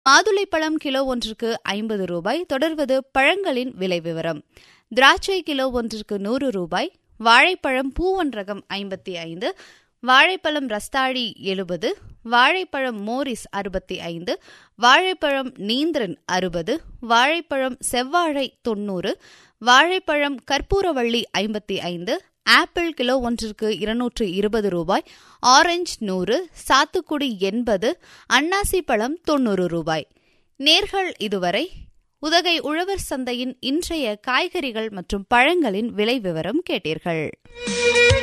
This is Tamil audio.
மாதுளைப்பழம் கிலோ ஒன்றுக்கு ஐம்பது ரூபாய் தொடர்வது பழங்களின் விலை விவரம் திராட்சை கிலோ ஒன்றுக்கு நூறு ரூபாய் வாழைப்பழம் பூவன் ரகம் ஐம்பத்தி ஐந்து வாழைப்பழம் ரஸ்தாழி எழுபது வாழைப்பழம் மோரிஸ் அறுபத்தி ஐந்து வாழைப்பழம் நீந்திரன் அறுபது வாழைப்பழம் செவ்வாழை தொன்னூறு வாழைப்பழம் கற்பூரவள்ளி ஐம்பத்தி ஐந்து ஆப்பிள் கிலோ ஒன்றிற்கு இருநூற்று இருபது ரூபாய் ஆரஞ்சு நூறு சாத்துக்குடி எண்பது அன்னாசி பழம் தொண்ணூறு ரூபாய் நேர்கள் இதுவரை உதகை உழவர் சந்தையின் இன்றைய காய்கறிகள் மற்றும் பழங்களின் விலை விவரம் கேட்டீர்கள்